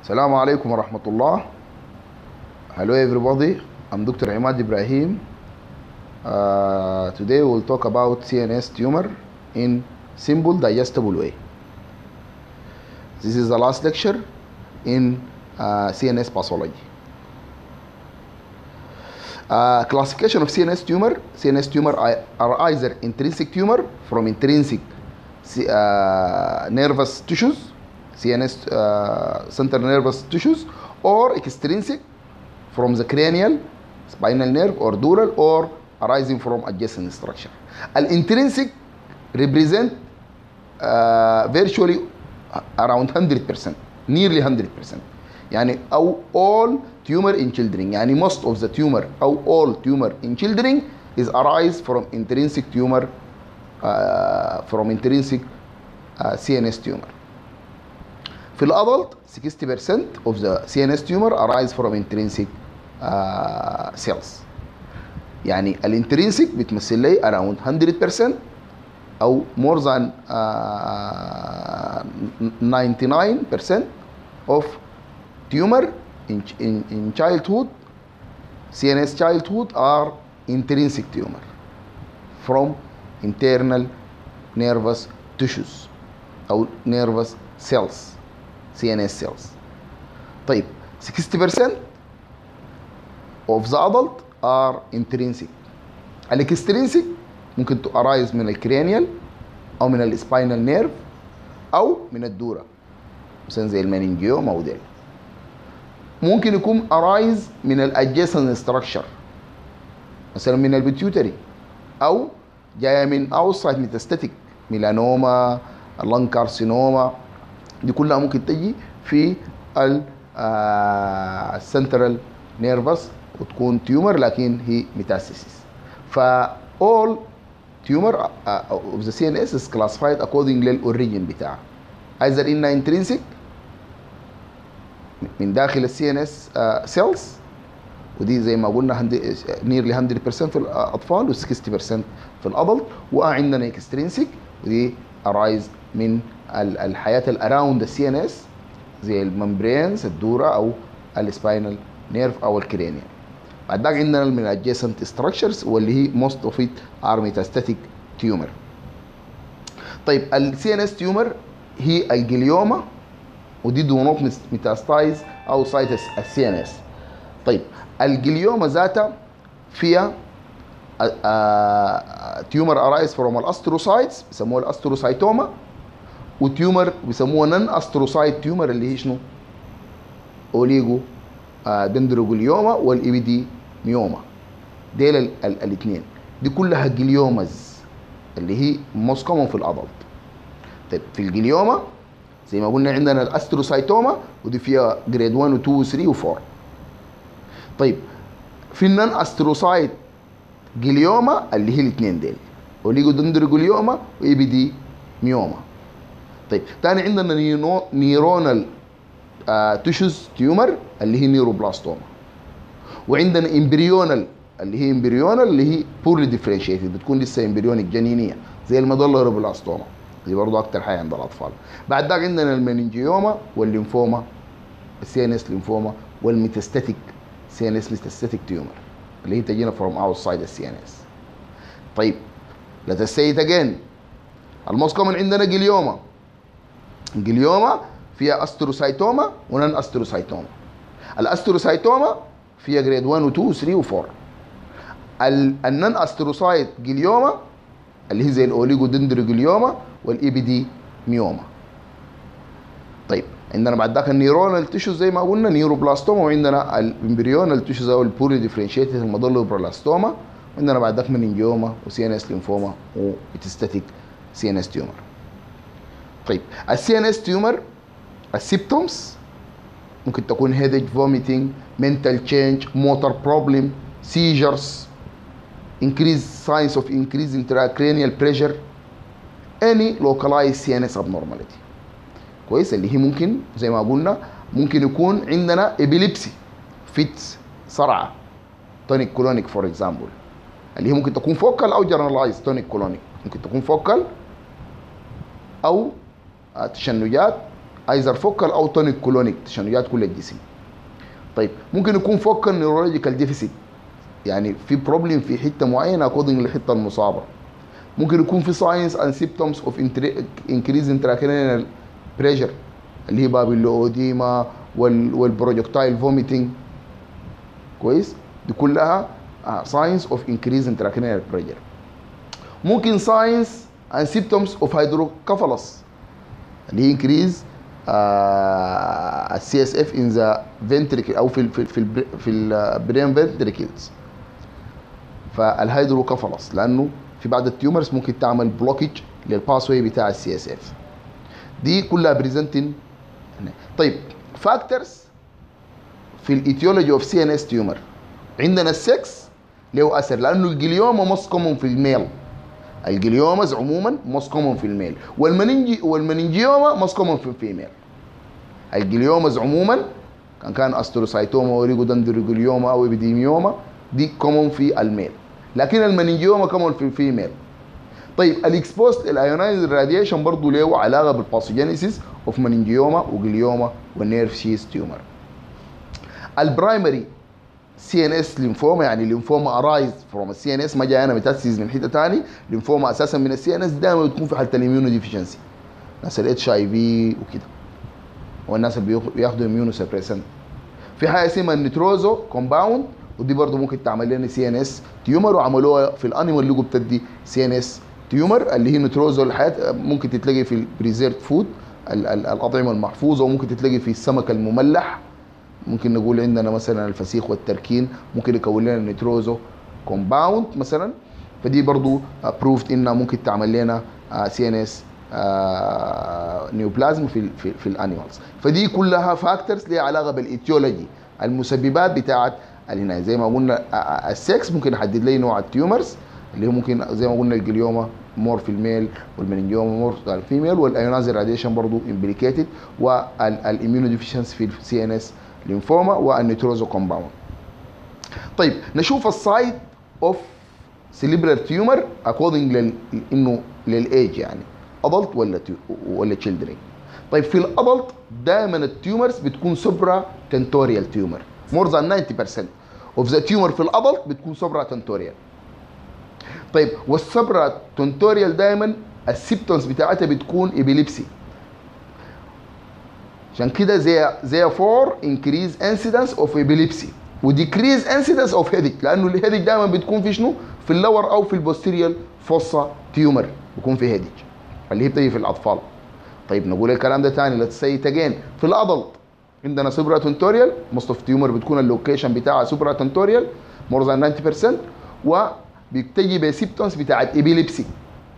السلام عليكم ورحمة الله Hello everybody I'm Dr. Imad Ibrahim uh, Today we'll talk about CNS tumor in simple digestible way This is the last lecture in uh, CNS pathology uh, classification of CNS tumor CNS tumor are either intrinsic tumor from intrinsic uh, nervous tissues CNS uh, central nervous tissues or extrinsic from the cranial spinal nerve or dural or arising from adjacent structure الانترنسك represent uh, virtually around 100% nearly 100% يعني أو all tumor in children يعني most of the tumor أو all tumor in children is arise from intrinsic tumor uh, from intrinsic uh, CNS tumor في الادلت 60% of the CNS tumor arise from intrinsic uh, cells يعني الانترنسك بتمثل لي around 100% او more than uh, 99% of tumor in, in, in childhood CNS childhood are intrinsic tumor from internal nervous tissues او nervous cells CNS cells طيب 60% of the adult are intrinsic الاكسترينسيك ممكن to arise من الكرينيال او من السباينال نيرف او من الدوره مثلا زي المننجيوم او ديل ممكن يكون arise من الادجيسنت ستراكشر مثلا من البيتيوتري او جايه من اوسايد ميتاستاتيك ميلانوما لان كارسينوما دي كلها ممكن تجي في السنترال نيرفس وتكون تيومر لكن هي ميتاستاسيس ف all tumor of the CNS is classified according للأوريجين بتاعها either إنها intrinsic من داخل السي ان اس سيلز ودي زي ما قلنا نيرلي 100% في الاطفال و60% في الادلت وعندنا اكسترينسيك ودي ارايز من الحياه الاراوند السي ان اس زي الممبرينز الدوره او السباينال نيرف او الكرينيال بعد ذاك عندنا من الادجيسنت ستراكشرز واللي هي موست اوف ات ار ميتاستاتيك تيومر طيب السي ان اس تيومر هي الجليوما ودي دو نوت ميتاستايز او سايت السي ان اس طيب الجليوما ذاتها فيها تيومر ارايز فروم الاستروسايتس بيسموها الاستروسايتوما وتيومر بيسموها نن استروسايت تيومر اللي هي شنو؟ اوليجو دندروجليوما والايبيدي ميوما ديل الاثنين دي كلها جليومز اللي هي موست كومن في الادلت طيب في الجليوما زي ما قلنا عندنا الاستروسايتوما ودي فيها جريد 1 و 2 و 3 و 4 طيب في النان استروسايت جليوما اللي هي الاثنين ديل اوليجو دندروجليوما واي بي دي ميوما طيب تاني عندنا نيرو نيرونال آه تيشوز تيومر اللي هي نيوروبلاستوما وعندنا امبريونال اللي هي امبريونال اللي هي بورلي ديفرنشيتد بتكون لسه امبريونيك جنينيه زي المدلروبلاستوما دي برضه اكتر حاجه عند الاطفال بعد ذاك عندنا المننجيوما والليمفوما السي ان اس ليمفوما والميتاستاتيك سي ان اس ميتاستاتيك تيومر اللي هي تجينا فروم اوتسايد السي ان اس طيب let us say it again الموست كومن عندنا جليوما جليوما فيها استروسايتوما ونان استروسايتوما الاستروسايتوما فيها جريد 1 و 2 و 3 و 4 النان استروسايت جليوما اللي هي زي الاوليجو دندروجليوما والاي بي دي ميوما طيب عندنا بعد ذاك النيورونال تيشوز زي ما قلنا نيوروبلاستوما وعندنا الامبريونال تيشوز او البوري ديفرنشيتد المدلوبلاستوما وعندنا بعد ذاك مننجيوما وسي ان اس لينفوما وميتستاتيك سي ان اس تيومر طيب السي ان اس تيومر السيبتومز ممكن تكون هيدج فوميتنج mental change motor problem seizures increased signs of increased intracranial pressure any localized CNS abnormality كويس اللي هي ممكن زي ما قلنا ممكن يكون عندنا ابيليبسي فيتس صرعه تونيك كولونيك فور اكزامبل اللي هي ممكن تكون فوكال او جنرالايز تونيك كولونيك ممكن تكون فوكال او تشنجات ايزر فوكال او تونيك كولونيك تشنجات كل الجسم طيب ممكن يكون فوكال نيورولوجيكال ديفيسيت يعني في بروبلم في حته معينه اكوردنج للحته المصابه ممكن يكون في ساينس اند سيمبتومز اوف انكريز انتراكرينال بريشر اللي هي بابيلوديما والبروجكتايل فوميتنج كويس دي كلها ساينس اوف انكريز انتراكرينال بريشر ممكن ساينس اند سيمبتومز اوف هيدروكافالوس اللي هي انكريز السي اس اف ان ذا فنتريكل او في ال في ال في ال في البرين فنتريكلز فالهيدروكافالوس لانه في بعض التيومرز ممكن تعمل بلوكج للباس واي بتاع السي اس اف دي كلها بريزنتين طيب فاكتورز في الايتيولوجي اوف سي ان اس تيومر عندنا السكس له اثر لانه الجليوما موست كومون في الميل الجليومز عموما موست كومون في الميل والمننجي والمننجيوما موست كومون في الفيميل الجليومز عموما كان كان استروسايتوما وريجودندروجليوما او ابيديميوما دي كومون في الميل لكن المننجيوما كومون في الفيميل طيب الاكسبوست الايونايز راديشن برضه له علاقه بالباثوجينيسيس اوف مننجيوما وجليوما والنيرف شيس تيومر البرايمري سي ان اس لينفوما يعني لينفوما ارايز فروم السي ان اس ما جاي انا متاسس من حته ثاني لينفوما اساسا من السي ان اس دائما بتكون في حاله الاميونو ديفيشنسي ناس الاتش اي في وكده والناس اللي بياخدوا اميونو سبريسنت في حاجه اسمها النيتروزو كومباوند ودي برضه ممكن تعمل لنا سي ان اس تيومر وعملوها في الانيمال لوجو بتدي سي ان اس تيومر اللي هي نيتروزو الحياه ممكن تتلاقي في البريزيرت فود الاطعمه المحفوظه وممكن تتلاقي في السمك المملح ممكن نقول عندنا مثلا الفسيخ والتركين ممكن يكون لنا نيتروزو كومباوند مثلا فدي برضو بروفد انها ممكن تعمل لنا سي ان اس نيوبلازم في في, في الانيمالز فدي كلها فاكتورز ليها علاقه بالايتيولوجي المسببات بتاعت الهنا زي ما قلنا السكس ممكن يحدد لي نوع التيومرز اللي هو ممكن زي ما قلنا الجليوما مور في الميل والمننجيوما مور في الفيميل والايونايز راديشن برضه امبليكيتد والاميونو ديفيشنسي في السي ان اس لينفوما والنيتروزو كومباوند طيب نشوف السايد اوف سيليبرال تيومر اكوردنج لل انه للايج يعني ادلت ولا ولا تشيلدرن طيب في الادلت دائما التيومرز بتكون سوبرا تنتوريال تيومر مور ذان 90% اوف ذا تيومر في الادلت بتكون سوبرا تنتوريال طيب والسوبرا تنتوريال دائما السيبتونز بتاعتها بتكون ابيليبسي عشان كده زي زي فور انكريز انسيدنس اوف ابيليبسي وديكريز انسيدنس اوف هيديك لانه الهيديك دايما بتكون في شنو؟ في اللور او في البوستيريال فوسا تيومر بيكون في هيديك اللي هي بتيجي في الاطفال طيب نقول الكلام ده تاني ليتس سي اجين في الادلت عندنا سوبرا تنتوريال موست اوف تيومر بتكون اللوكيشن بتاعها سوبرا تنتوريال مور ذان 90% وبتجي بسيبتونز بتاعت ابيليبسي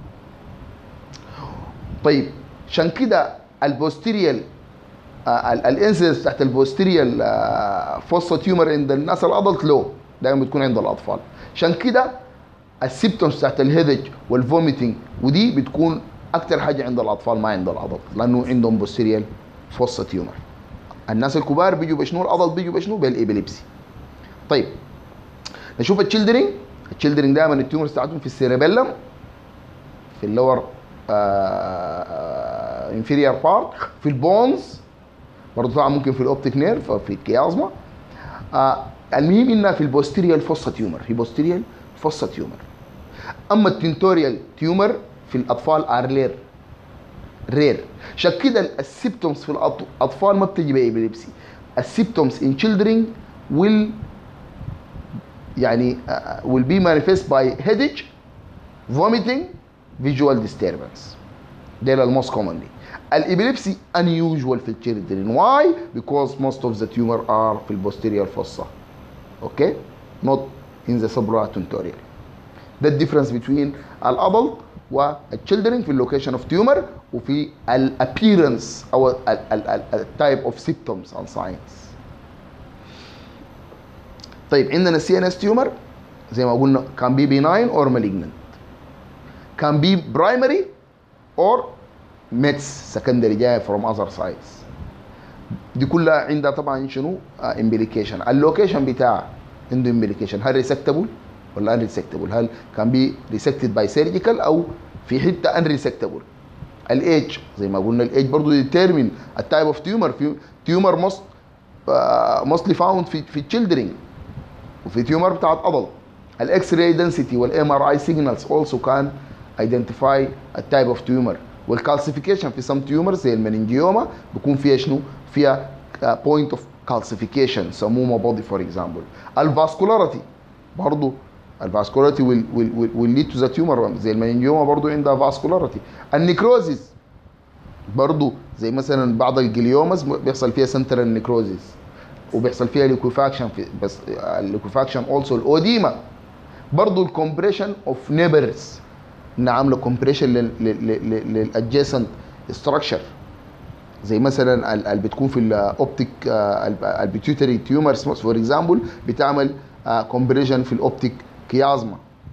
طيب عشان كده البوستيريال الانسيدنس تحت البوستيريال فوسا تيومر عند الناس الادلت لو دايما بتكون عند الاطفال عشان كده السيبتومز تحت الهيدج والفوميتنج ودي بتكون اكثر حاجه عند الاطفال ما عند الادلت لانه عندهم بوستيريال فوسا تيومر الناس الكبار بيجوا بشنو الادلت بيجوا بشنو بالابيليبسي طيب نشوف التشيلدرين التشيلدرين دائما التيومرز بتاعتهم في السيربيلم في اللور انفيريور بارت في البونز برضه طبعا ممكن في الاوبتيك نيرف او في الكيازما آه المهم انها في البوستيريال فوسا تيومر هي بوستيريال فوسا تيومر اما التنتوريال تيومر في الاطفال ار رير عشان كده السيبتومز في الاطفال ما بتجي بابيليبسي السيبتومز ان children will يعني uh, will be manifest by headache vomiting visual disturbance ده الموست commonly الابيليبسي unusual في الchildren why because most of the tumor are في البوستيريال fossa okay not in the supratentorial ده الديفرنس between الادلت والchildren في اللوكيشن اوف تيومر وفي الابييرنس او التايب اوف symptoms and signs طيب عندنا سي ان اس تيومر زي ما قلنا كان بي بيناين اور مالجننت كان بي برايمري اور ميتس سكندري جاي فروم اذر سايدز دي كلها عندها طبعا شنو امبليكيشن اللوكيشن بتاعها عنده امبليكيشن هل ريسكتبل ولا ان ريسكتبل هل كان بي ريسكتد باي سيرجيكال او في حته ان ريسكتبل الايج زي ما قلنا الايج برضه ديترمين التايب اوف تيومر في تيومر موست موستلي فاوند في في التشيلدرن وفي تيومر بتاعت adult الاكس راي دنسيتي والام ار اي سيجنالز اولسو كان ايدنتيفاي التايب اوف تيومر والكالسيفيكيشن في سم تيومرز زي المننجيوما بيكون فيها شنو؟ فيها بوينت اوف كالسيفيكيشن سمومه بودي فور اكزامبل الفاسكولاريتي برضه الفاسكولاريتي will, will, will, will lead to the tumor زي المننجيوما برضه عندها فاسكولاريتي النيكروزيس برضه زي مثلا بعض الجليومز بيحصل فيها سنترال نيكروزيس وبيحصل فيها ليكوفاكشن في بس الليكوفاكشن اولسو الاوديما برضه الكومبريشن اوف نيبرز انها عامله كومبريشن للادجيسنت ستراكشر زي مثلا اللي بتكون في الاوبتيك البيتيوتري تيومرز فور اكزامبل بتعمل كومبريشن في الاوبتيك كيازما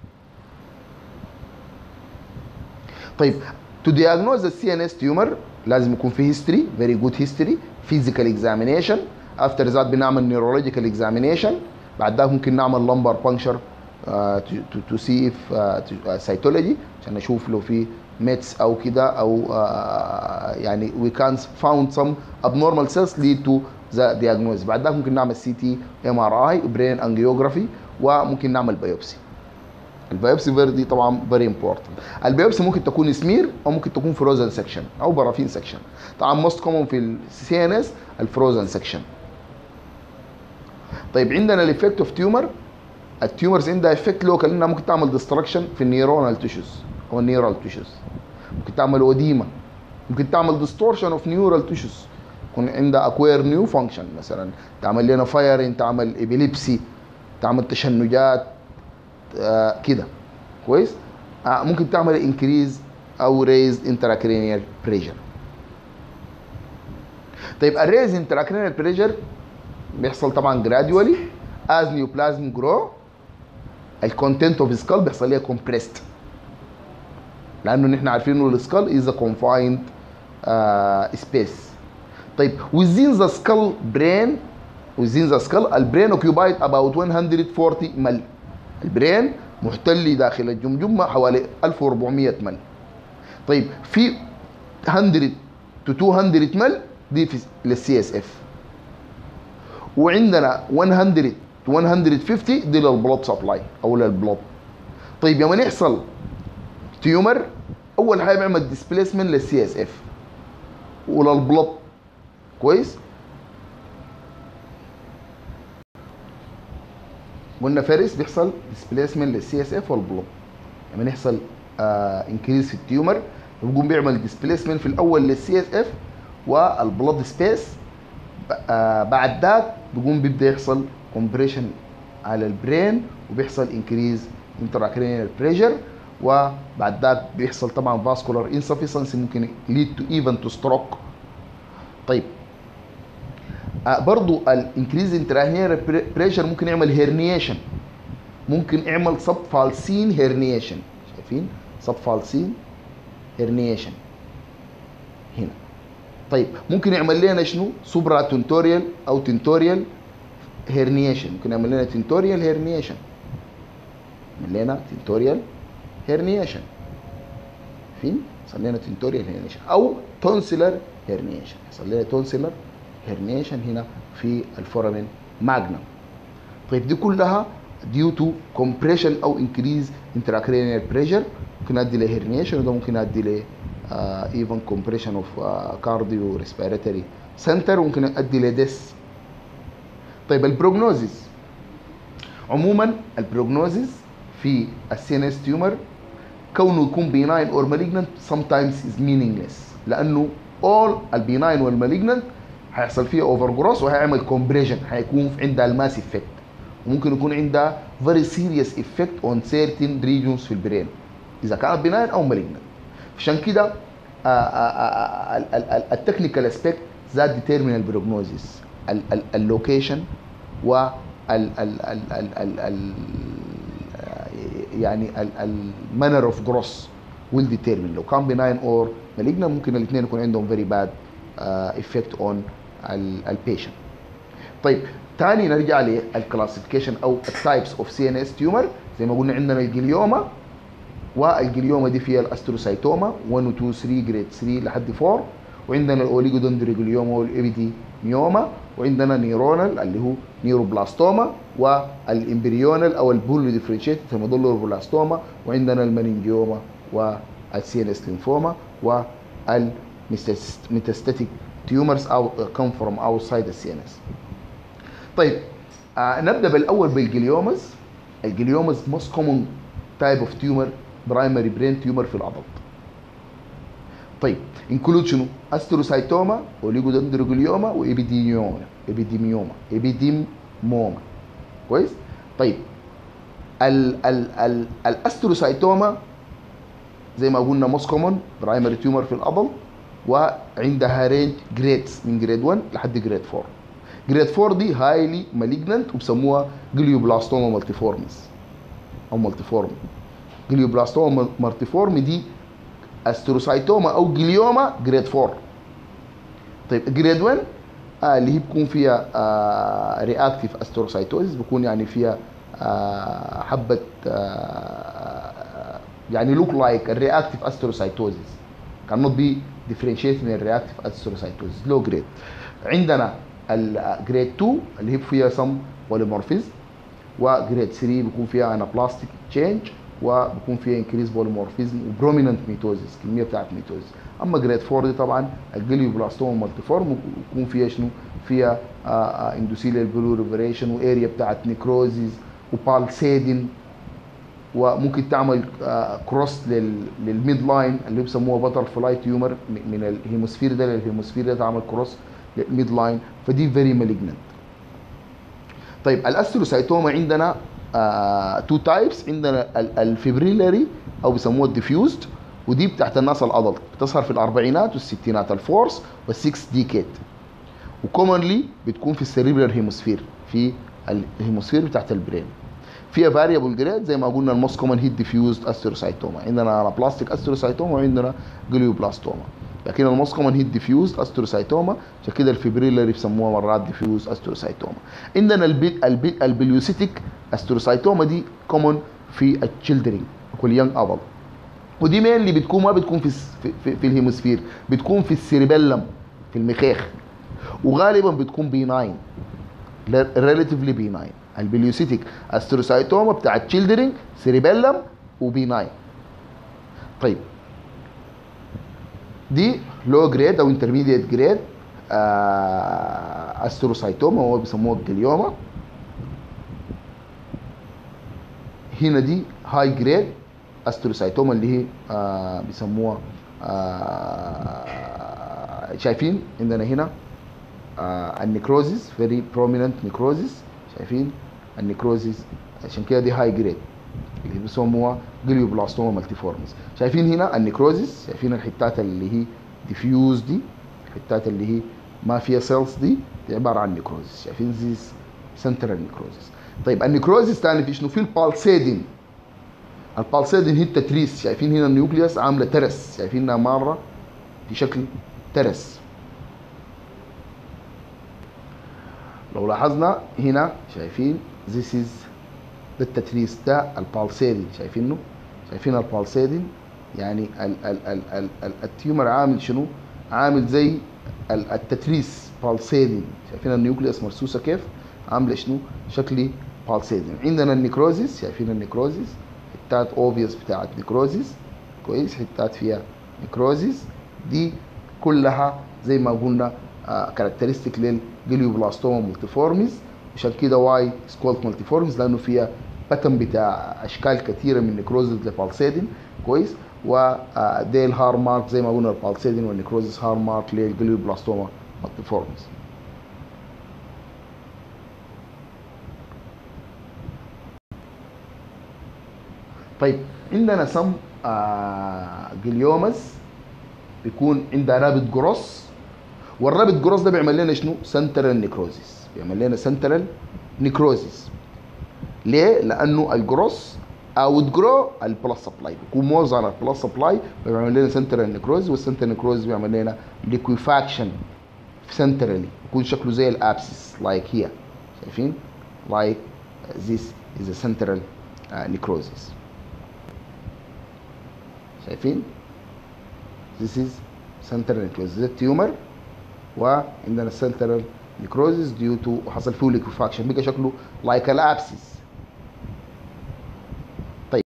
طيب to diagnose the CNS tumor لازم يكون في history very good history physical examination after that بنعمل neurological examination بعد ذلك ممكن نعمل lumbar puncture uh, to, to, to see if uh, to, uh, cytology عشان نشوف لو في ميتس او كده او uh, يعني we can found some abnormal cells lead to the diagnosis بعد ذلك ممكن نعمل سي تي ام ار اي برين انجيوجرافي وممكن نعمل بايوبسي البيوبسي دي طبعا فيري امبورتنت البيوبسي ممكن تكون سمير او ممكن تكون فروزن سكشن او برافين سكشن طبعا موست كومن في السي ان اس الفروزن سكشن طيب عندنا الايفكت اوف تيومر التيومرز عندها افكت لوكال انها ممكن تعمل ديستركشن في النيورونال تيشوز او النيورال تيشوز ممكن تعمل اوديما ممكن تعمل ديستورشن اوف نيورال تيشوز يكون عندها اكوير نيو فانكشن مثلا تعمل لنا فايرين تعمل ابيليبسي تعمل تشنجات آه كده كويس آه ممكن تعمل انكريز او ريز انتراكرينيال بريشر طيب الريز انتراكرينيال بريشر بيحصل طبعا جراديولي از نيوبلازم جرو الكونتنت اوف سكال بيحصل ليها كومبريست لانه نحن عارفين انه السكال از كونفايند سبيس طيب within the skull brain within the skull البرين occupied about 140 مل البرين محتل داخل الجمجمة حوالي 1400 مل طيب في 100 to 200 مل دي في للسي اس اف وعندنا 100 to 150 دي للبلود سبلاي او للبلود طيب لما يحصل تيومر اول حاجه بيعمل ديسبيسمنت للسي اس اف وللبلود كويس قلنا فارس بيحصل ديسبيسمنت للسي اس اف والبلوك لما يحصل انكريز في التيومر بيقوم بيعمل ديسبيسمنت في الاول للسي اس اف والبلود سبيس آه بعد ذاك بيقوم بيبدا يحصل كومبريشن على البرين وبيحصل انكريز انتراكرينيال بريشر وبعد ذاك بيحصل طبعا فاسكولار انسفيسنسي ممكن ليد تو ايفن تو ستروك طيب آه برضو الانكريز انتراهير بريشر ممكن يعمل هيرنيشن ممكن يعمل سب فالسين هيرنيشن شايفين سب فالسين هيرنيشن هنا طيب ممكن يعمل لنا شنو سوبرا تنتوريال او تنتوريال هيرنيشن ممكن يعمل لنا تنتوريال هيرنيشن يعمل لنا تنتوريال هيرنيشن فين يحصل لنا تنتوريال هيرنيشن او تونسيلر هيرنيشن يحصل لنا تونسيلر هيرنيشن هنا في الفورامين ماجنم طيب دي كلها due to compression او increase intracranial pressure ممكن يؤدي لهيرنيشن وده ممكن يؤدي ل uh, even compression of uh, cardio respiratory center وممكن يؤدي لديس طيب البروجنوزيس عموما البروجنوزيس في السي ان اس تيومر كونه يكون بيناين اور مالجنت sometimes is meaningless لانه all البيناين والمالجنت هيحصل فيها اوفر جروس وهيعمل كومبريشن هيكون عندها الماس افكت وممكن يكون عندها very serious effect on certain regions في البرين اذا كانت بناين او مالجنت عشان كده التكنيكال اسبيكت ذات ديترمين البروجنوزيس اللوكيشن و يعني المانر اوف جروس will determine لو كان benign or malignant ممكن الاثنين يكون عندهم very bad uh, effect on البيشنت طيب تاني نرجع للكلاسيفيكيشن او التايبس اوف سي ان اس تيومر زي ما قلنا عندنا الجليوما والجليوما دي فيها الاستروسايتوما 1 و 2 3 جريد 3 لحد 4 وعندنا الاوليجودندريجليوما والابيديميوما وعندنا نيرونال اللي هو نيوروبلاستوما والامبريونال او البولو ديفرنشيتد هيمودولوبلاستوما وعندنا المننجيوما والسي ان اس لينفوما والميتاستاتيك تيومرز او كم فروم اوتسايد السي ان اس طيب آه نبدا بالاول بالجليومز الجليومز موست كومون تايب اوف تيومر برايمري برين تيومر في العضل طيب انكلود شنو؟ استروسايتوما اوليجودندروجليوما وابيديميوما ابيديميوما ابيديموما كويس؟ طيب ال ال ال الاستروسايتوما زي ما قلنا موست كومون برايمري تيومر في العضل وعندها رينج جريدز من جريد 1 لحد جريد 4 جريد 4 دي هايلي مالجننت وبسموها جليوبلاستوما مالتيفورمز او مالتيفورم جليوبلاستوما مالتيفورم دي استروسايتوما او جليوما جريد 4 طيب جريد 1 آه اللي هي بيكون فيها آه رياكتيف استروسايتوزيس بيكون يعني فيها آه حبه آه يعني لوك لايك الرياكتيف استروسايتوزيس cannot be differentiated من الرياكتيف استروسايتوزيس لو جريد عندنا الجريد 2 اللي هي فيها سم بوليمورفيزم وجريد 3 بيكون فيها انابلاستيك تشينج وبكون فيها انكريز بوليمورفيزم وبروميننت ميتوزيس كميه بتاعت ميتوزيس اما جريد 4 دي طبعا الجليوبلاستوما مالتيفورم بيكون فيها شنو؟ فيها اندوثيليال بلوريفريشن واريا بتاعت نيكروزيز وبالسيدين وممكن تعمل كروس للميد لاين اللي بيسموها بتر فلاي تيومر من الهيموسفير ده للهيموسفير ده تعمل كروس للميد لاين فدي فيري مالجننت طيب الاستروسايتوما عندنا تو uh, تايبس عندنا الفيبريلاري او بيسموها الديفيوزد ودي بتاعت الناس الادلت بتظهر في الاربعينات والستينات الفورس والسكس ديكيد وكومنلي بتكون في السيريبرال هيموسفير في الهيموسفير بتاعت البرين فيها فاريبل جريد زي ما قلنا الموست كومن هي ديفيوزد استروسايتوما عندنا بلاستيك استروسايتوما وعندنا جليوبلاستوما لكن الموست كومن هي ديفيوزد استروسايتوما عشان كده الفيبريلاري بيسموها مرات ديفيوز استروسايتوما عندنا البي البي البليوسيتيك استروسايتوما دي كومن في التشيلدرين واليونج ادلت ودي مين اللي بتكون ما بتكون في في, في الهيموسفير بتكون في السيربيلم في المخيخ وغالبا بتكون بيناين ريلاتيفلي بيناين البليوسيتيك استروسايتوما بتاع التشيلدرين سيربيلم وبيناين طيب دي لو جريد او انترميديت جريد استروسايتوما هو بيسموها الجليوما هنا دي هاي جريد استروسايتوما اللي هي آه بيسموها آه شايفين عندنا هنا آه النيكروزيس فيري بروميننت نيكروزيس شايفين النيكروزيس عشان كده دي هاي جريد اللي بيسموها جليوبلاستوما مالتيفورمز شايفين هنا النيكروزيس شايفين الحتات اللي هي ديفيوز دي الحتات اللي هي ما فيها سيلز دي دي عباره عن نيكروزيس شايفين زيس سنترال نيكروزيس طيب النيكروزيس تاني في شنو في البالسيدين البالسيدين هي التتريس شايفين هنا النيوكليوس عامله ترس شايفينها مره في شكل ترس لو لاحظنا هنا شايفين this is ده التتريس ده البالسيدين شايفينه شايفين البالسيدين يعني ال ال ال ال ال التيومر عامل شنو عامل زي التتريس بالسيدين شايفين النيوكليوس مرصوصه كيف عامله شنو شكل بالسيدين عندنا النيكروزيس شايفين النيكروزيس حتات اوفيس بتاعت نيكروزيس كويس حتات فيها نيكروزيس دي كلها زي ما قلنا كاركترستيك للجليوبلاستوما مولتيفورميز عشان كده واي سكولت مالتيفورمز لانه فيها باتن بتاع اشكال كثيره من نيكروزيس لبالسيدين كويس وديل هار مارك زي ما قلنا البالسيدين والنيكروزيس هار مارك للجليوبلاستوما مالتيفورمز طيب عندنا سم آه جليومز بيكون عندها رابط جروس والرابط جروس ده بيعمل لنا شنو؟ سنترال نيكروزيس بيعمل لنا سنترال نيكروزيس ليه؟ لانه الجروس اوت جرو البلس سبلاي بيكون موزع على البلس سبلاي بيعمل لنا سنترال نيكروز والسنترال نيكروز بيعمل لنا ليكويفاكشن سنترالي بيكون شكله زي الابسس لايك هير شايفين؟ لايك ذيس از central uh, necrosis شايفين this is central necrosis ده التيومر وعندنا central necrosis due to حصل فيه liquefaction بقى شكله like an abscess طيب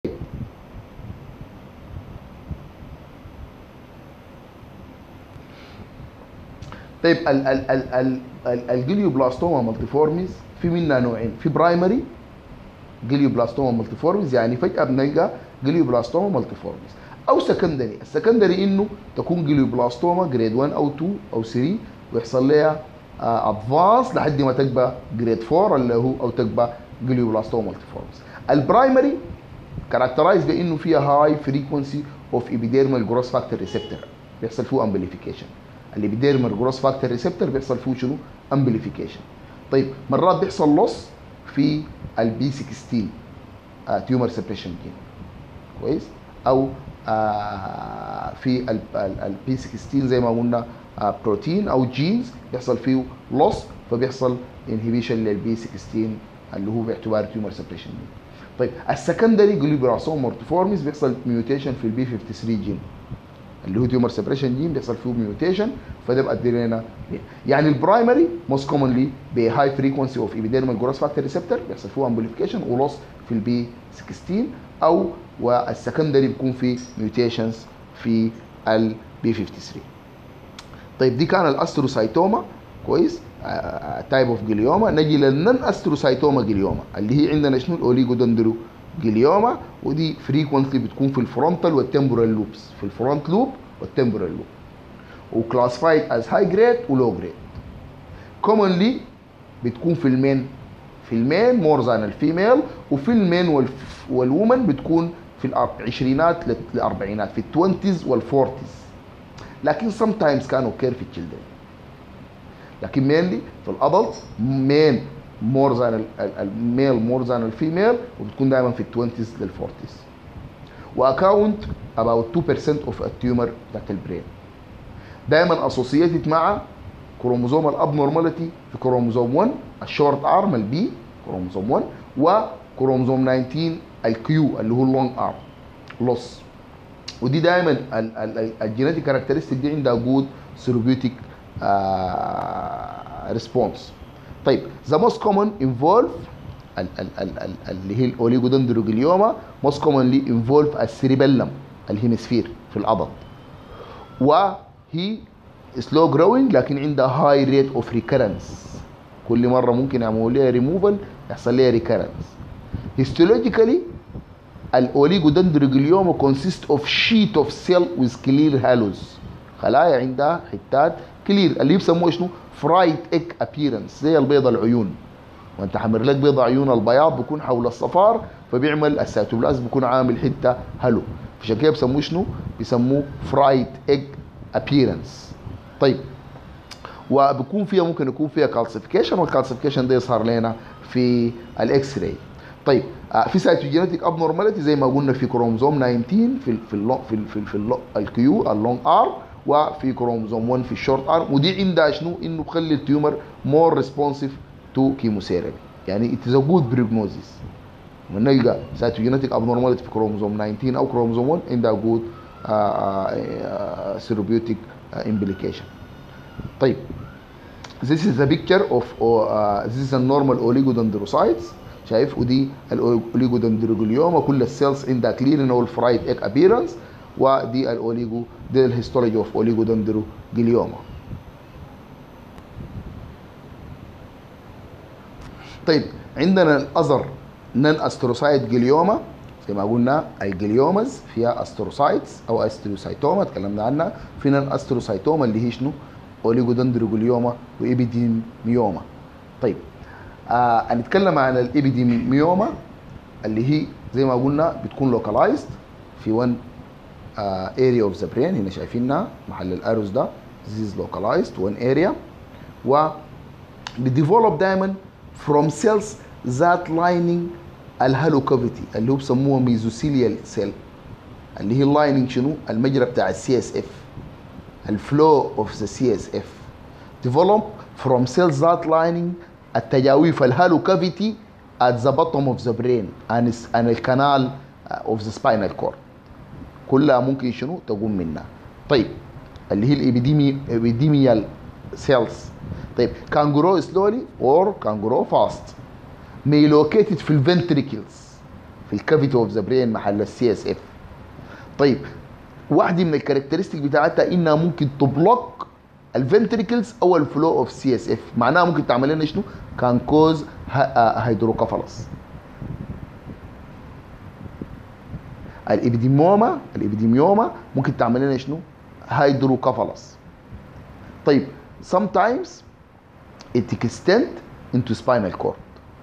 طيب ال ال ال ال ال الجليوبلاستوما مالتيفورميز في منها نوعين في برايمري جليوبلاستوما مالتيفورميز يعني فجأة بنلقى جليوبلاستوما مالتيفورميز أو سكندري السكندري إنه تكون جليوبلاستوما جريد 1 أو 2 أو 3 ويحصل لها ادفانس لحد ما تبقى جريد 4 اللي هو أو تبقى جليوبلاستوما مالتيفورميز البرايمري كاركترايز بانه فيها هاي فريكونسي اوف ايبيديرمال جروس فاكتور ريسبتور بيحصل فيه امبليفيكيشن الابيديرمال جروس فاكتور ريسبتور بيحصل فيه شنو امبليفيكيشن طيب مرات بيحصل لوس في البي 16 تيومر سبريشن جين كويس او آه في البي 16 زي ما قلنا آه بروتين او جينز بيحصل فيه لوس فبيحصل انهبيشن للبي 16 اللي هو باعتبار تيومر سبريشن جين طيب السكندري جلوبراسوم مورتيفورميز بيحصل ميوتيشن في البي 53 جين اللي هو تيومر سبريشن جين بيحصل فيه ميوتيشن فده بيؤدي لنا يعني البرايمري موست كومنلي بهاي فريكونسي اوف ايبيديرمال جروس فاكتور ريسبتور بيحصل فيه امبليفيكيشن ولوس في البي 16 او والسكندري بيكون في ميوتيشنز في البي 53 طيب دي كان الاستروسايتوما كويس تايب اوف جليوما نجي للنن استروسايتوما جليوما اللي هي عندنا شنو الاوليجودندرو جليوما ودي فريكونتلي بتكون في الفرونتال والتمبورال لوبس في الفرونت لوب والتمبورال لوب وكلاسيفايد از هاي جريد ولو جريد كومنلي بتكون في المين في المين مور ذان الفيميل وفي المين والف والومن بتكون في العشرينات للاربعينات في التوينتيز والفورتيز لكن سم تايمز كانوا كير في التشيلدرن لكن مينلي في الادلت مين مور ذان الميل مور ذان الفيميل وبتكون دائما في التوينتيز للفورتيز واكاونت about 2% اوف التيومر بتاعت البرين دائما اسوسييتد مع كروموزوم الابنورماليتي في كروموزوم 1 الشورت ارم البي كروموزوم 1 وكروموزوم 19 الكيو اللي هو اللونج ارم لوس ودي دائما الجينيتيك كاركترستيك دي عندها جود ثيرابيوتيك ريسبونس طيب ذا موست كومن انفولف اللي هي الاوليجودندروجليوما موست كومنلي انفولف السيريبيلم الهيمسفير في العضد وهي سلو جروينج لكن عندها هاي ريت اوف ريكرنس كل مره ممكن يعملوا لها ريموفال يحصل لها ريكرنس هيستولوجيكالي الاوليجودندروجليوما consist of sheet of cell with clear halos خلايا عندها حتات كلير اللي بيسموه شنو فرايت ايك ابييرنس زي البيض العيون وانت حمر لك بيض عيون البياض بيكون حول الصفار فبيعمل السيتوبلازم بيكون عامل حته هلو عشان كده بيسموه شنو بيسموه فرايت ايج ابييرنس طيب وبيكون فيها ممكن يكون فيها كالسيفيكيشن والكالسيفيكيشن ده يظهر لنا في الاكس راي طيب في سايتوجينيتك ابنورماليتي زي ما قلنا في كروموزوم 19 في ال في ال في ال في, ال في ال الكيو اللونج ار وفي كروموزوم 1 في الشورت ارم ودي عندها شنو انه بخلي التيومر مور ريسبونسيف تو كيموثيرابي يعني ات از ا جود بريجنوزيس لما نلقى سايتوجينيتك ابنورماليتي في كروموزوم 19 او كروموزوم 1 عندها جود ثيرابيوتيك امبليكيشن طيب This is the picture of uh, this is a normal oligodendrocytes شايف ودي الاوليجودندروجليوما كل السيلز عندها كلير ان هو الفرايد ايك ابييرنس ودي الاوليجو دي الهيستولوجي اوف اوليجودندروجليوما طيب عندنا الاذر نان استروسايت جليوما زي ما قلنا الجليومز فيها استروسايتس او استروسايتوما اتكلمنا عنها في نان استروسايتوما اللي هي شنو اوليجودندروجليوما وايبيديميوما طيب آه هنتكلم عن الابيديميوما اللي هي زي ما قلنا بتكون لوكالايزد في وان اريا اوف ذا برين هنا شايفينها محل الاروز ده this is localized one area و بيديفلوب دايما from cells that lining الهالو كافيتي اللي هو بسموها ميزوسيليال سيل اللي هي اللايننج شنو المجرى بتاع السي اس اف الفلو اوف ذا سي اس اف develop from cells that lining التجاويف الهالو كافيتي at the bottom of the brain and, and the canal of the spinal cord كلها ممكن شنو تقوم منها طيب اللي هي الابيديمي ابيديميال سيلز طيب كان جرو سلولي اور كان جرو فاست may located في الفنتريكلز في الكافيتي اوف ذا برين محل السي اس اف طيب واحده من الكاركترستيك بتاعتها انها ممكن تبلوك الفنتريكلز او الفلو اوف سي اس اف معناها ممكن تعمل لنا شنو كان كوز هيدروكفلس الابيديموما الابيديميوما ممكن تعمل لنا شنو هيدروكفلس طيب sometimes it extend into spinal cord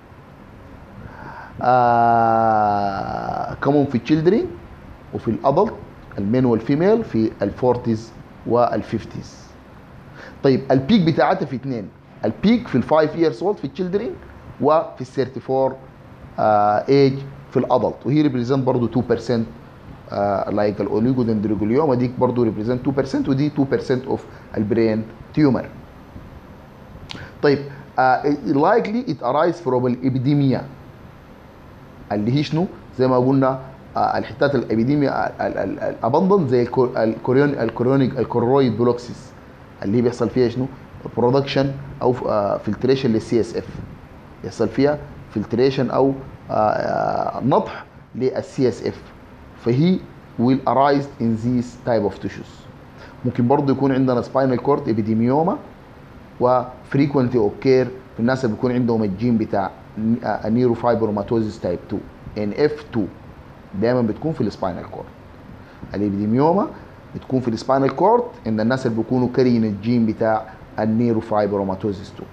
آه كمان في التشيلدرين وفي الادلت المين والفيميل في الفورتيز والفيفتيز طيب البيك بتاعتها في اثنين البيك في الفايف years old في التشيلدرين وفي ال 34 ايج في الادلت وهي ريبريزنت برضه 2% لايك الاوليجودندريجوليوما ديك برضه ريبريزنت 2% ودي 2% اوف البرين تيومر طيب لايكلي ات ارايز فروم الابيديميا اللي هي شنو زي ما قلنا آه الحتات الابيديميا الابندن زي الكوريون الكوريونيك الكورويد بلوكسيس اللي هي بيحصل فيها شنو برودكشن او فلتريشن للسي اس اف يحصل فيها فلتريشن او آه نطح للسي اس اف فهي will arise in these type of tissues ممكن برضه يكون عندنا spinal cord epidemioma و frequently occur في الناس اللي بيكون عندهم الجين بتاع النيروفايبروماتوزيس تايب 2 ان اف 2 دايما بتكون في السباينال كورد الابيديميوما بتكون في السباينال كورد ان الناس اللي بيكونوا كارين الجين بتاع النيروفايبروماتوزيس 2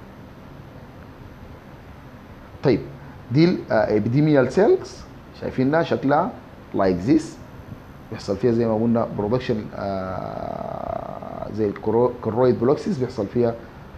طيب دي الابيديميال سيلز شايفينها شكلها لايك like ذيس بيحصل فيها زي ما قلنا برودكشن آه زي الكرويد بلوكسيس بيحصل فيها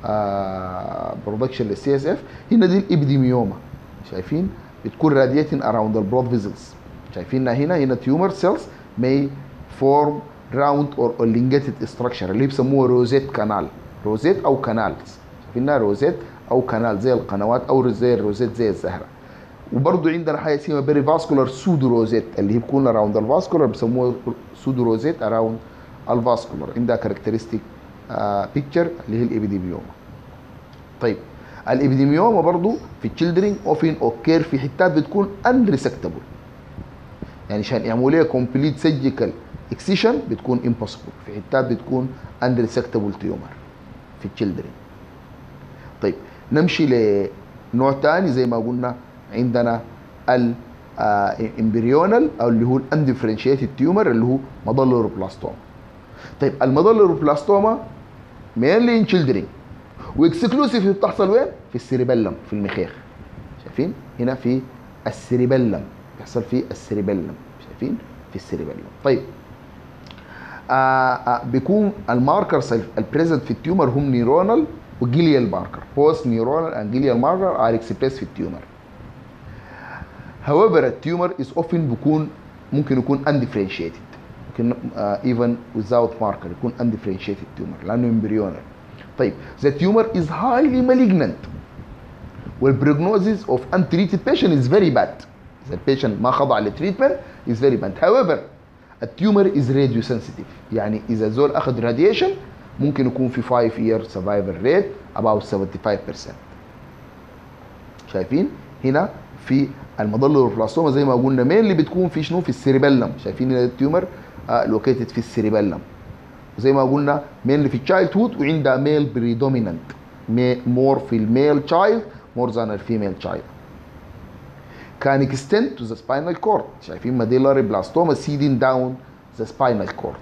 برودكشن للسي اس اف هنا دي الابيديميوما شايفين بتكون راديتنج اراوند البلود فيزلز شايفينها هنا هنا تيومر سيلز may form round or elongated structure اللي بيسموها روزيت كانال روزيت او كانالز شايفينها روزيت او كانال زي القنوات او زي الروزيت زي الزهره وبرضه عندنا حاجه اسمها بيري فاسكولار سودو روزيت اللي هي بتكون اراوند الفاسكولار بيسموها سودو روزيت اراوند الفاسكولار عندها كاركترستيك بيكتشر اللي هي الابيديميوما طيب الابيديميوما برضو في التشيلدرين اوفين اوكير في حتات بتكون انريسكتبل يعني عشان يعملوا لها كومبليت سيرجيكال اكسيشن بتكون امبوسيبل في حتات بتكون انريسكتبل تيومر في التشيلدرين طيب نمشي لنوع ثاني زي ما قلنا عندنا الامبريونال او اللي هو الاندفرنشيتد تيومر اللي هو مضلوروبلاستوما طيب المضلوروبلاستوما مينلي ان تشيلدرين واكسكلوسيف بتحصل وين؟ في السيريبيلم في المخيخ شايفين؟ هنا في السيريبيلم بيحصل في السيريبيلم شايفين؟ في السيريبيلم طيب آآ آآ بيكون الماركرز البريزنت في التيومر هم نيورونال وجيليال ماركر بوست نيورونال اند جيليال ماركر ار اكسبريس في التيومر however التيومر is often بيكون ممكن يكون undifferentiated ممكن uh, even without marker يكون undifferentiated tumor لانه امبريونال طيب the tumor is highly malignant والprognosis of untreated patient is very bad the patient ما خضع للتريتمنت is very bad however التيومر is radio sensitive يعني اذا زول اخذ radiation ممكن يكون في 5 year survival rate about 75% شايفين هنا في المضلوروبلاستوما زي ما قلنا مين اللي بتكون في شنو في السيريبيلم شايفين هنا التيومر لوكيتد في السيريبيلم زي ما قلنا مين اللي في التشايلد هود وعندها ميل بريدومينانت مور في الميل تشايلد مور ذان الفيميل تشايلد كان اكستند تو ذا سباينال كورد شايفين ماديلاري بلاستوما سيدين داون ذا سباينال كورد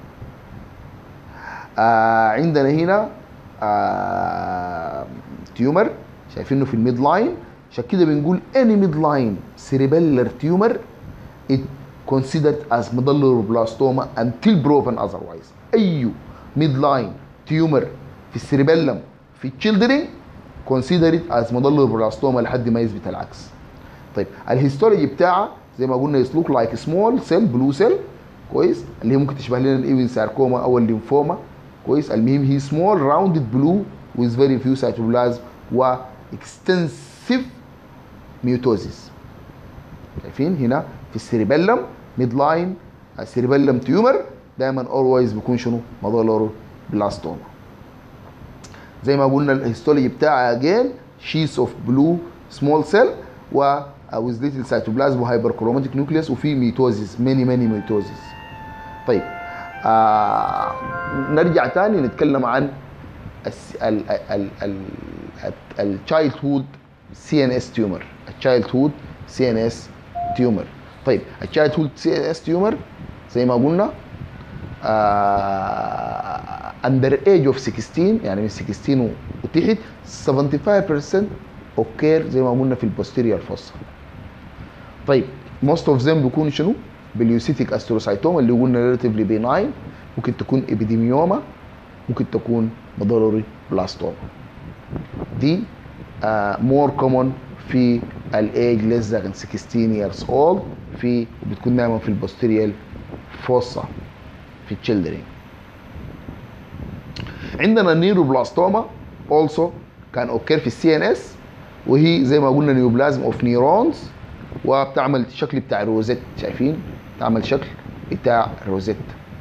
آه عندنا هنا آه تيومر شايفينه في الميد لاين عشان كده بنقول any midline cerebellar tumor it considered as medulloblastoma until proven otherwise اي midline tumor في السيربيلم في التشيلدرين consider it as medulloblastoma لحد ما يثبت العكس طيب الهيستولوجي بتاعها زي ما قلنا يسلوك لايك سمول سيل بلو سيل كويس اللي هي ممكن تشبه لنا الايفن ساركوما او الليمفوما كويس المهم هي سمول راوندد بلو with very few cytoplasm و extensive ميوتوزيس شايفين هنا في السيريبيلم ميد لاين السيربيلم تيومر دائما اولويز بيكون شنو مدولار بلاستوما زي ما قلنا الهيستولوجي بتاعها اجين شيس اوف بلو سمول سيل و with little cytoplasm وهايبركروماتيك نيوكليوس وفي ميتوزيس ماني ماني ميتوزيس طيب آه نرجع تاني نتكلم عن التشايلد هود سي ان اس تيومر التشايلد هود سي ان اس تيومر طيب التشايلد هود سي ان اس تيومر زي ما قلنا اندر ايج اوف 16 يعني من 16 وتحت 75% اوكير زي ما قلنا في البوستيريور فوسا طيب موست اوف ذيم بيكون شنو؟ باليوسيتيك استروسايتوما اللي قلنا ريلاتيفلي بيناين ممكن تكون ابيديميوما ممكن تكون مضرري بلاستوما دي مور uh, كومون في الايج ليس ذان 16 years old في بتكون دايما في البوستيريال فوسا في التشيلدرين عندنا النيوروبلاستوما also كان اوكر في السي ان اس وهي زي ما قلنا نيوبلازم اوف نيورونز وبتعمل شكل بتاع روزيت شايفين تعمل شكل بتاع روزيت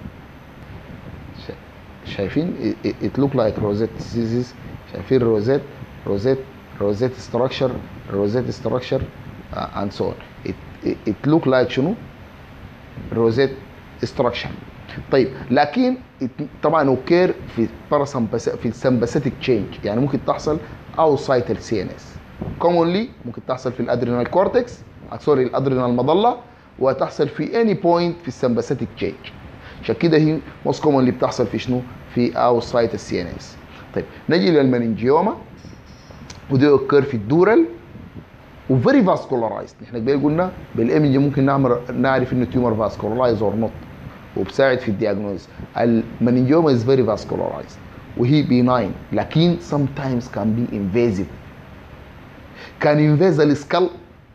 شايفين it look like rosette diseases شايفين روزيت روزيت روزيت structure روزيت structure uh, and so on it, it, it look like شنو روزيت structure طيب لكن طبعا اوكير في باراسمبس في السمباثيك تشينج يعني ممكن تحصل اوسايت السي ان اس كومونلي ممكن تحصل في الادرينال كورتكس سوري الادرينال مظله وتحصل في اني بوينت في السمباثيك تشينج عشان كده هي موست كومونلي بتحصل في شنو؟ في اوسايت السي ان اس طيب نجي للمننجيوما ودي اوكر في الدورال وفيري فاسكولارايزد احنا قبل قلنا بالايمج ممكن نعمل نعرف انه تيومر فاسكولارايز اور نوت وبساعد في الدياجنوز المننجيوما از فيري فاسكولارايزد وهي بيناين لكن sometimes can be invasive كان انفيز السكال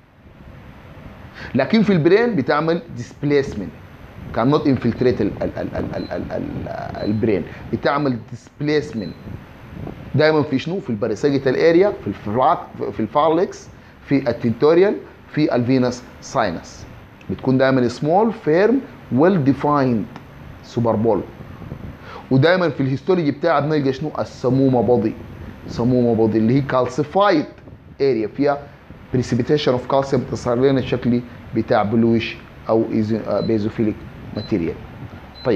لكن في البرين بتعمل ديسبليسمنت كان نوت انفلتريت البرين بتعمل ديسبليسمنت دايما في شنو في الباريساجيتال اريا في الفلاك في الفارلكس في التنتوريال في الفينس ساينس بتكون دايما سمول فيرم ويل ديفايند سوبر بول ودايما في الهيستولوجي بتاعها بنلقى شنو السمومه بودي سمومه بودي اللي هي كالسيفايد اريا فيها بريسيبيتيشن اوف كالسيوم تصير لنا الشكل بتاع بلويش او بيزوفيليك ماتيريال طيب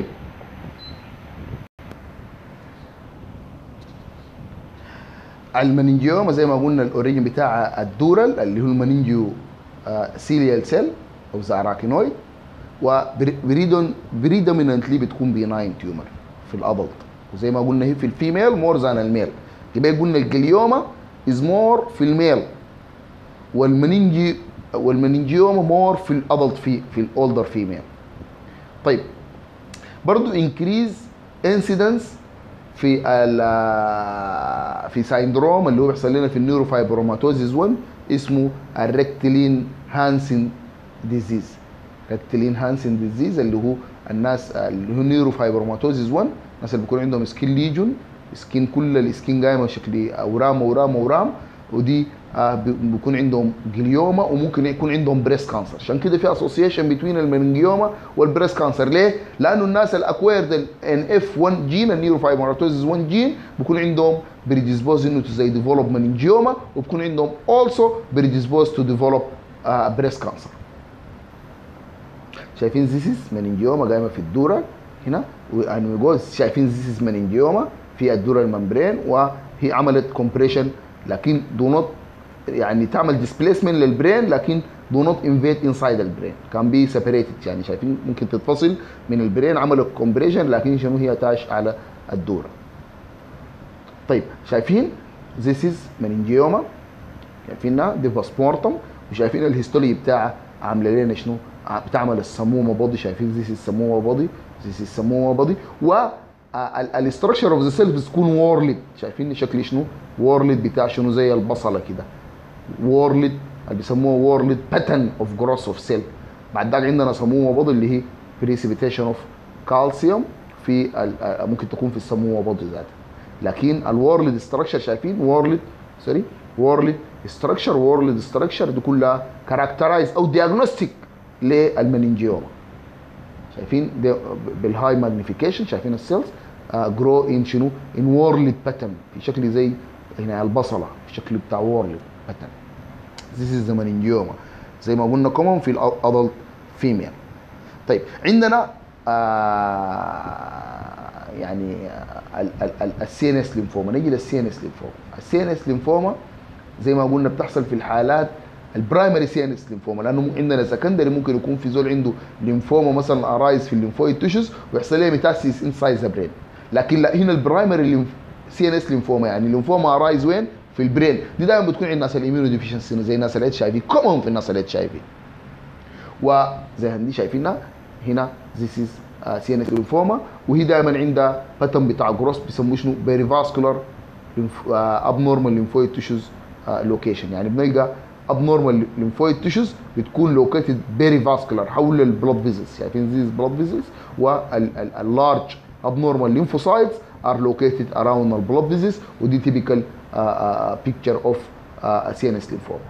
المننجيوما زي ما قلنا الاوريجن بتاع الدورال اللي هو المننجيو سيليال سيل او زاراكينويد وبريدوميننتلي بتكون بيناين تيومر في الادلت وزي ما قلنا هي في الفيميل مور ذان الميل يبقى قلنا الجليوما از مور في الميل والمننجي والمننجيوما مور في الادلت في في الاولدر فيميل طيب برضو انكريز انسيدنس في ال في سايندروم اللي هو بيحصل لنا في النيوروفايبروماتوزيس 1 اسمه الريكتلين هانسن ديزيز ريكتلين هانسن ديزيز اللي هو الناس اللي هو نيوروفايبروماتوزيس 1 الناس اللي بيكون عندهم سكين ليجون سكين كل السكين قايمه شكل اورام اورام اورام ودي آه بيكون عندهم جليوما وممكن يكون عندهم بريست كانسر عشان كده في اسوسيشن بين المنجيوما والبريست كانسر ليه؟ لانه الناس الاكويرد ان اف 1 جين النيوروفايبروماتوزيس 1 جين بيكون عندهم بريديسبوز انه زي ديفلوب مننجيوما وبكون عندهم اولسو بريديسبوز تو ديفلوب بريست كانسر شايفين زيسيس مننجيوما قايمه في الدوره هنا وانويجوز شايفين زيسيس مننجيوما في الدوره الممبرين وهي عملت كومبريشن لكن دو نوت يعني تعمل ديسبليسمنت للبرين لكن دو نوت انفيت انسايد البرين كان بي سيبريتد يعني شايفين ممكن تتفصل من البرين عملوا كومبريشن لكن شنو هي تاش على الدوره طيب شايفين ذيس از مننجيوما شايفينها دي باسبورتم وشايفين الهيستولوجي بتاعها عامله لنا شنو بتعمل السمومه بودي شايفين ذيس السمومه بودي ذيس السمومه بودي و الاستراكشر اوف ذا سيلز بتكون وورلد شايفين شكل شنو وورلد بتاع شنو زي البصله كده وورلد اللي بيسموها وورلد باتن اوف جروس اوف سيل بعد ذلك عندنا سمومه بودي اللي هي بريسيبيتيشن اوف كالسيوم في ممكن تكون في السمومه بودي ذاتها لكن الوورلد ستراكشر شايفين وورلد سوري وورلد ستراكشر وورلد ستراكشر دي كلها كاركترايز او دياجنوستيك للمننجيوما شايفين ده بالهاي ماجنيفيكيشن شايفين السيلز جرو ان شنو ان وورلد باترن في شكل زي هنا البصله في شكل بتاع وورلد باترن This is the meningioma زي ما قلنا كومن في الادلت فيميل طيب عندنا آه يعني السي ان اس ليمفوما نجي للسي ان اس ليمفوما السي ان اس ليمفوما زي ما قلنا بتحصل في الحالات البرايمري سي ان اس ليمفوما لانه عندنا سكندري ممكن يكون في زول عنده ليمفوما مثلا ارايز في الليمفويد تيشوز ويحصل لها ميتاسيس انسايد ذا برين لكن لا هنا البرايمري سي ان اس ليمفوما يعني الليمفوما ارايز وين؟ في البرين دي دائما بتكون عند الناس الاميونو ديفيشنسي زي الناس الاتش اي في كومون في الناس الاتش اي في وزي هندي شايفينها هنا ذيس از سي ان اس ليمفوما وهي دائما عندها باتن بتاع جروس بيسموه شنو فيري فاسكولار ابنورمال ليمفويد تيشوز لوكيشن يعني بنلقى abnormal lymphoid tissues بتكون located very vascular حول البلود فيزلز شايفين these blood vessels والlarge abnormal lymphocytes are located around the blood vessels ودي typical uh, uh, picture of uh, CNS lymphoma.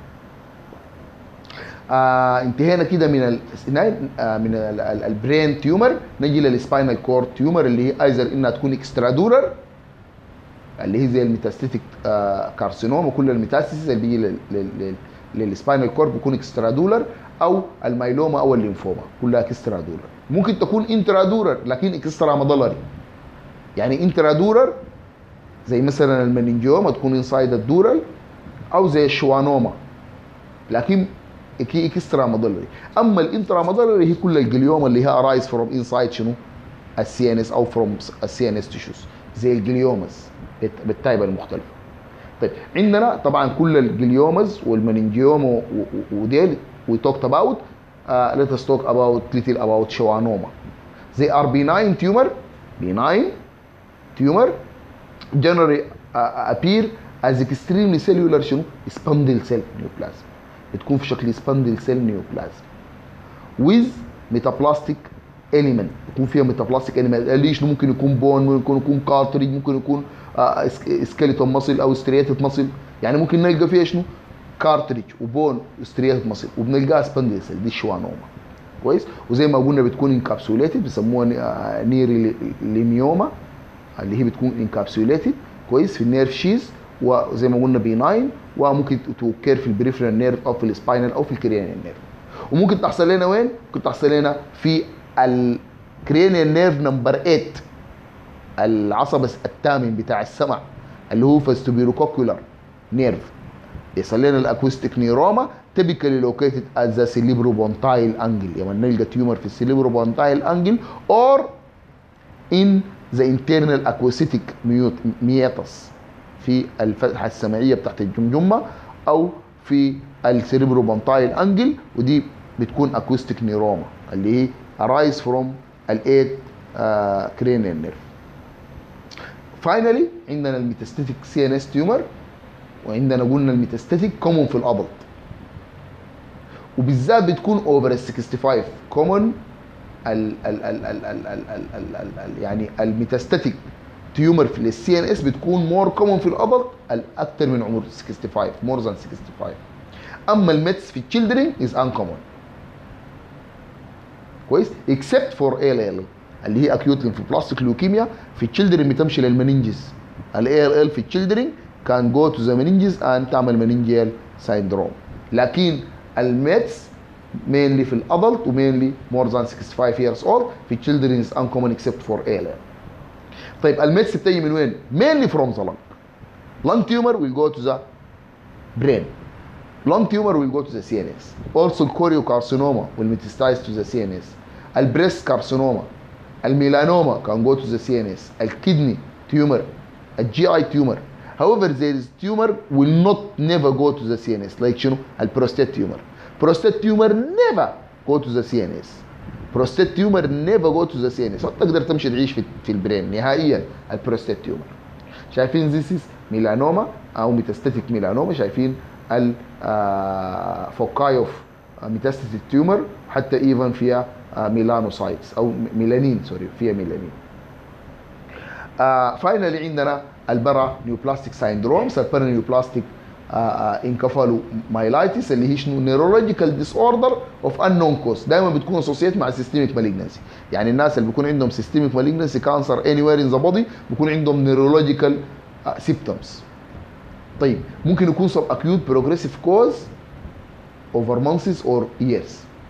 آه انتهينا كده من ال آه من البرين تيومر نجي للسباينال كورد تيومر اللي هي ايزر انها تكون اكسترادورر اللي هي زي الميتاستيتيك آه كارسينوما كل الميتاستيسيس اللي بيجي للسباينال كورد بيكون اكسترادولر او الميلوما او الليمفوما كلها اكسترادولر ممكن تكون انترادورر لكن اكسترا مضلري يعني انترادورر زي مثلا المننجيوما تكون انسايد الدورال او زي الشوانوما لكن هي اكسترا مضلري اما الانترا مضلري هي كل الجليوما اللي هي ارايز فروم انسايد شنو السي ان اس او فروم السي ان اس تيشوز زي الجليومز بالتايبه المختلفه طيب عندنا طبعا كل الجليومز والمننجيوما وديل we talked about uh, let us talk about little about schwannoma they are benign tumor benign tumor generally uh, appear as extremely cellular شنو spindle cell neoplasm بتكون في شكل spindle cell neoplasm with metaplastic element يكون فيها metaplastic element ليش ممكن يكون بون ممكن يكون كارتريج ممكن يكون سكيلتون مصل او ستريتد مصل يعني ممكن نلقى فيها شنو كارتريج وبون وستريتد مصل وبنلقاها سبندل سيل دي الشوانوما كويس وزي ما قلنا بتكون انكابسوليتد بيسموها نيري ليميوما اللي هي بتكون انكابسوليتد كويس في النيرف شيز وزي ما قلنا بيناين وممكن توكر في البريفرال نيرف او في السباينال او في الكريانيال نيرف وممكن تحصل لنا وين؟ ممكن تحصل لنا في الكريانيال نيرف نمبر 8 العصب الثامن بتاع السمع اللي هو فاستوبيروكوكولار نيرف يصل لنا الاكوستيك نيروما typically located at the cerebropontine angle يعني نلقى تيومر في السيليبروبونتايل انجل or in the internal aquatic meatus في الفتحة السمعية بتاعت الجمجمة أو في السيريبروبونتايل انجل ودي بتكون اكوستيك نيروما اللي هي arise from الايد cranial nerve فاينلي عندنا الميتاستاتيك سي ان اس تيومر وعندنا قلنا الميتاستاتيك كومون في الادلت وبالذات بتكون اوفر ال 65 كومون ال ال ال ال ال ال ال ال ال ال يعني الميتاستاتيك تيومر في السي ان اس بتكون مور كومون في الادلت اكثر من عمر 65 مور ذان 65 اما الميتس في التشيلدرن از انكومون كويس اكسبت فور ال ال اللي هي اكيوت ليمفوبلاستيك لوكيميا في التشيلدرن بتمشي للمننجز الاي ال ال في التشيلدرن كان جو تو ذا مننجز ان تعمل مننجيال سايندروم لكن الميتس mainly في الادلت ومينلي more than 65 years old في التشيلدرن is uncommon except for ALL طيب الميتس بتيجي من وين؟ mainly from the lung lung tumor will go to the brain lung tumor will go to the CNS also choriocarcinoma will metastasize to the CNS البريست كارسينوما الميلانوما can go to the CNS الكدني tumor الجي اي tumor however there is tumor will not never go to the CNS like شنو البروستات tumor prostate tumor never go to the CNS prostate tumor never go to the CNS تقدر تمشي تعيش في في البرين نهائيا البروستات tumor شايفين this is ميلانوما او ميتاستاتيك ميلانوما شايفين الفوكاي اوف ميتاستاتيك تيومر حتى ايفن فيها ميلانوسايتس او ميلانين سوري فيها ميلانين فاينلي عندنا البرا نيوبلاستيك سايندرومز البرا نيوبلاستيك انكفالومايلايتس اللي هي شنو نيرولوجيكال ديس اوردر اوف انون كوز دائما بتكون اسوسيت مع سيستميك مالجنسي يعني الناس اللي بيكون عندهم سيستميك مالجنسي كانسر اني وير ان ذا بودي بيكون عندهم نيرولوجيكال سيبتومز طيب ممكن يكون سب اكيوت بروجريسيف كوز over months or years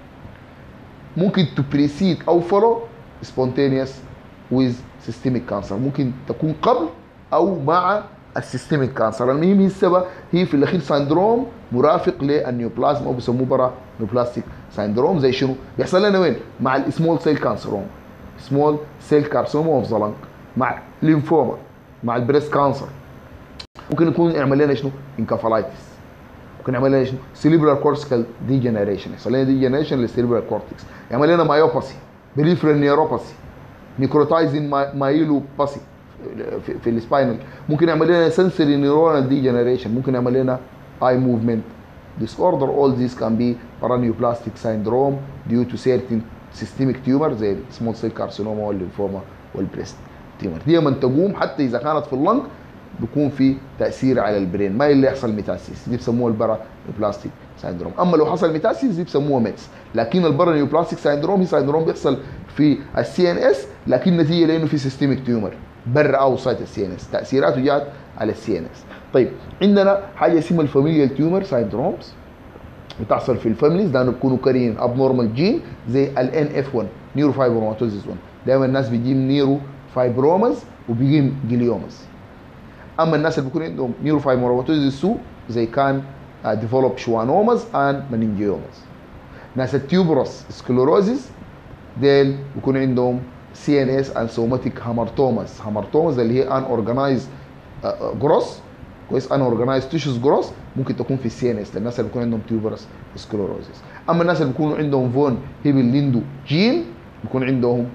ممكن to precede او follow spontaneous with systemic cancer ممكن تكون قبل او مع السيستميك كانسر المهم هي السبب هي في الاخير سندروم مرافق للنيوبلازم او بيسموه برا نيوبلاستيك سندروم زي شنو؟ بيحصل لنا وين؟ مع السمول سيل كانسروم سمول سيل كارسوما اوف ذا مع ليمفوما مع البريست كانسر ممكن يكون يعمل لنا شنو؟ انكفالايتس ممكن يعمل لنا شنو؟ سيليبرال كورتيكال ديجنريشن يحصل لنا ديجنريشن للسيليبرال كورتكس يعمل لنا مايوباسي بريفرال نيوروباسي نيكروتايزين مايلوباسي في, في السباينال ممكن يعمل لنا سنسوري نيورونال ديجنريشن ممكن يعمل لنا اي موفمنت disorder all these can be paraneoplastic syndrome due to certain systemic tumor زي small cell carcinoma والليمفوما والبريست تيومر دي من تقوم حتى اذا كانت في اللنج بيكون في تاثير على البرين ما اللي يحصل ميتاسيس دي بسموها البرا نيوبلاستيك سيندروم اما لو حصل ميتاسيس دي بسموها ميتس لكن البرا نيوبلاستيك سيندروم هي سيندروم بيحصل في السي ان اس لكن نتيجه لانه في سيستميك تيومر برا او سايت السي ان اس تاثيراته جات على السي ان اس طيب عندنا حاجه اسمها الفاميليال تيومر سيندرومز بتحصل في الفاميليز لانه بيكونوا كارين اب نورمال جين زي الان اف 1 نيرو فايبروماتوزيس 1 دايما الناس بيجيهم نيرو فايبرومز وبيجيهم جليومز اما الناس اللي بيكون عندهم نيرو فايبروماتوزيس 2 زي كان ديفلوب شوانومز اند مننجيومز ناس التيوبروس سكلوروزيس ديل بيكون عندهم سي ان اس اند سوماتيك هامرتوماس هامرتوماس اللي هي ان اورجنايز جروس كويس ان اورجنايز تيشوز جروس ممكن تكون في السي ان اس للناس اللي بيكون عندهم تيوبرس سكلوروزيس اما الناس اللي بيكونوا عندهم فون هيبل ليندو جين بيكون عندهم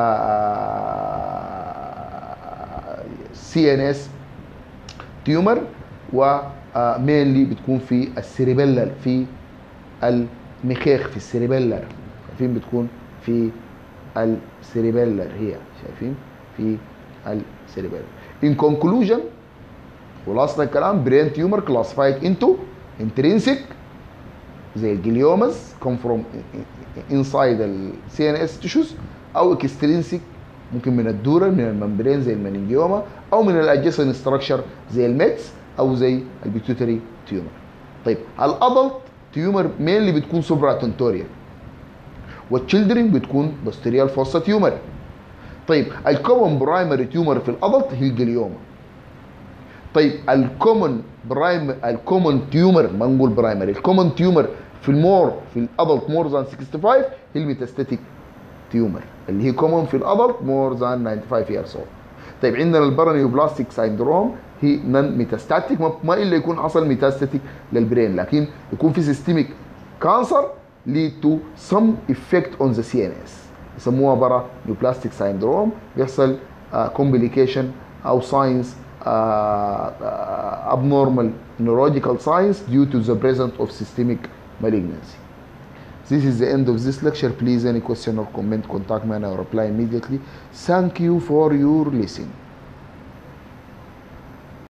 سي ان اس تيومر ومينلي بتكون في السيريبيلر في المخيخ في السيريبيلر شايفين بتكون في السيريبيلر هي شايفين في السيريبيلر in conclusion خلاصة الكلام برين تيومر classified into intrinsic زي الجليومز come from inside ال CNS tissues او extrinsic ممكن من الدورة من الممبرين زي المننجيوما او من الادجسن ستراكشر زي الميتس او زي البيتوتري تيومر طيب الادلت تيومر مينلي بتكون سوبرا تنتوريا والتشيلدرن بتكون بوستيريال فوسا تيومر طيب الكومن برايمري تيومر في الادلت هي الجليوما طيب الكومن برايم الكومن تيومر ما نقول برايمري الكومن تيومر في المور في الادلت مور ذان 65 هي الميتاستاتيك تيومر اللي هي كومن في الادلت مور ذان 95 years old طيب عندنا البارانيوبلاستيك سيندروم هي نون ميتاستاتيك ما الا يكون حصل ميتاستاتيك للبرين لكن يكون في سيستميك كانسر lead to some effect on the CNS يسموها برا نيوبلاستيك سيندروم بيحصل كومبليكيشن uh, او ساينس uh, uh, abnormal neurological signs due to the presence of systemic malignancy. This is the end of this lecture. Please, any question or comment, contact me and I will reply immediately. Thank you for your listening.